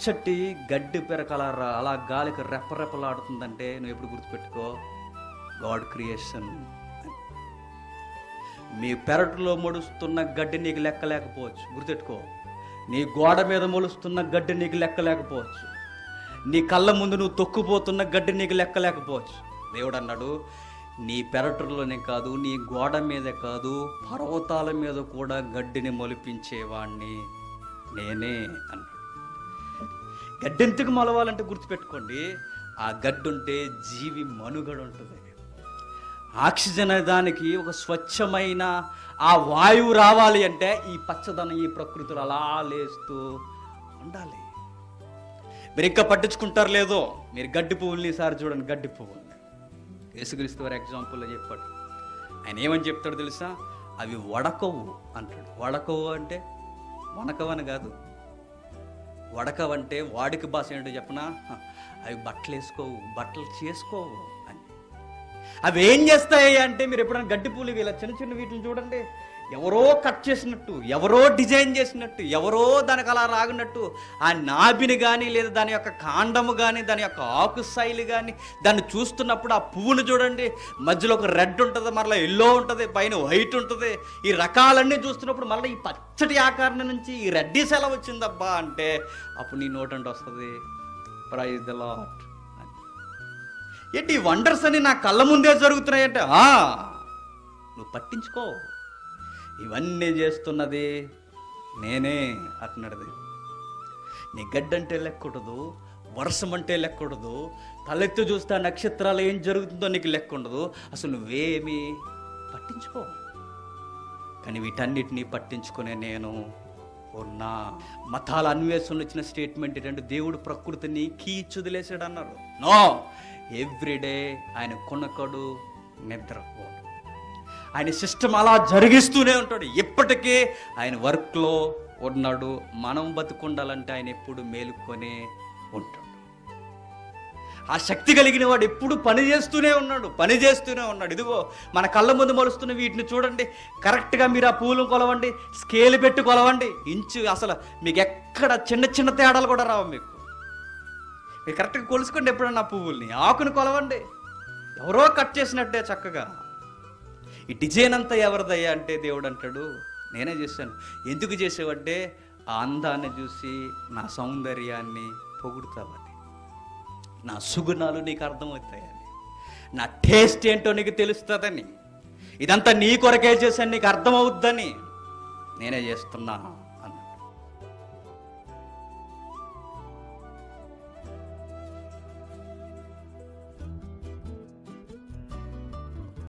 పచ్చటి గడ్డి పెరకల ర- అలా గాలికి రెప్పరెప్పలాడుతుందంటే నువ్వు ఎప్పుడు గుర్తుపెట్టుకో గాడ్ క్రియేషన్ మీ పెరట్లో మొలుస్తున్న గడ్డి నీకు లెక్క లేకపోవచ్చు గుర్తెట్టుకో నీ గోడ మీద మొలుస్తున్న గడ్డి నీకు లెక్క లేకపోవచ్చు నీ కళ్ళ ముందు నువ్వు తొక్కుపోతున్న గడ్డి నీకు లెక్క లేకపోవచ్చు దేవుడు అన్నాడు నీ పెరటులోనే కాదు నీ గోడ మీదే కాదు పర్వతాల మీద కూడా గడ్డిని మొలిపించేవాణ్ణి నేనే అన్నాడు గడ్డి ఎందుకు మొలవాలంటే గుర్తుపెట్టుకోండి ఆ గడ్డి ఉంటే జీవి మనుగడ ఉంటుంది ఆక్సిజన్ అనే దానికి ఒక స్వచ్ఛమైన ఆ వాయువు రావాలి అంటే ఈ పచ్చదనం ఈ ప్రకృతిలో అలా లేస్తూ ఉండాలి మీరు ఇంకా పట్టించుకుంటారు లేదో మీరు గడ్డి పువ్వుల్ని ఈసారి చూడండి గడ్డి పువ్వుల్ని యేసుక్రీస్తు వారి ఎగ్జాంపుల్లో చెప్పాడు ఆయన ఏమని చెప్తాడు తెలుసా అవి వడకవు అంటాడు వడకవు అంటే వనకవని కాదు వడకవంటే వాడికి భాష ఏంటో చెప్పనా హ, అవి బట్టలు వేసుకోవు బట్టలు చేసుకోవు అని అవి ఏం చేస్తాయి అంటే మీరు ఎప్పుడైనా గడ్డి పూలు ఇలా చిన్న చిన్న వీటిని చూడండి ఎవరో కట్ చేసినట్టు ఎవరో డిజైన్ చేసినట్టు ఎవరో దానికి అలా రాగినట్టు ఆ నాభిని కానీ లేదా దాని యొక్క కాండము కానీ దాని యొక్క ఆకు శైలి కానీ దాన్ని చూస్తున్నప్పుడు ఆ పువ్వును చూడండి మధ్యలో ఒక రెడ్ ఉంటుంది మరలా ఎల్లో ఉంటుంది పైన వైట్ ఉంటుంది ఈ రకాలన్నీ చూస్తున్నప్పుడు మళ్ళీ ఈ పచ్చటి ఆకారం నుంచి ఈ రెడ్డిస్ ఎలా వచ్చిందబ్బా అంటే అప్పుడు నీ నోటంటే వస్తుంది ప్రైజ్ ద లాట్ అని ఏంటి ఈ వండర్స్ అని నా కళ్ళ ముందే జరుగుతున్నాయంటే "ఆ, నువ్వు పట్టించుకో ఇవన్నీ చేస్తున్నది నేనే అంటున్నాడు దేవుడు. నీ గడ్డంటే లెక్కుండదు వర్షం అంటే లెక్కుండదు తలెత్తి చూస్తే ఆ నక్షత్రాలు ఏం జరుగుతుందో నీకు లెక్క ఉండదు అసలు నువ్వేమి పట్టించుకో కానీ వీటన్నిటినీ పట్టించుకునే నేను ఉన్నా మతాల అన్వేషణలు ఇచ్చిన స్టేట్మెంట్ ఏంటంటే దేవుడు ప్రకృతిని కీచుదిలేసాడు అన్నారు నో ఎవ్రీడే ఆయన కొనకడు నిద్రపోడు ఆయన సిస్టమ్ అలా జరిగిస్తూనే ఉంటాడు ఇప్పటికీ ఆయన వర్క్లో ఉన్నాడు మనం బతుకుండాలంటే ఆయన ఎప్పుడు మేలుకొనే ఉంటాడు ఆ శక్తి కలిగిన వాడు ఎప్పుడు పని చేస్తూనే ఉన్నాడు పని చేస్తూనే ఉన్నాడు ఇదిగో మన కళ్ళ ముందు మొలుస్తున్న వీటిని చూడండి కరెక్ట్గా మీరు ఆ పూలు కొలవండి స్కేల్ పెట్టి కొలవండి ఇంచు అసలు మీకు ఎక్కడ చిన్న చిన్న తేడాలు కూడా రావు మీకు మీరు కరెక్ట్గా కొలుసుకోండి ఎప్పుడన్నా ఆ పువ్వుల్ని ఆకుని కొలవండి ఎవరో కట్ చేసినట్టే చక్కగా ఈ డిజైన్ అంతా ఎవరిదయ్యా అంటే దేవుడు అంటాడు నేనే చేశాను ఎందుకు చేసావంటే ఆ అందాన్ని చూసి నా సౌందర్యాన్ని పొగుడుతావని నా సుగుణాలు నీకు అర్థమవుతాయని నా టేస్ట్ ఏంటో నీకు తెలుస్తుందని ఇదంతా నీ కొరకే చేశాను నీకు అర్థమవుద్దని నేనే చేస్తున్నా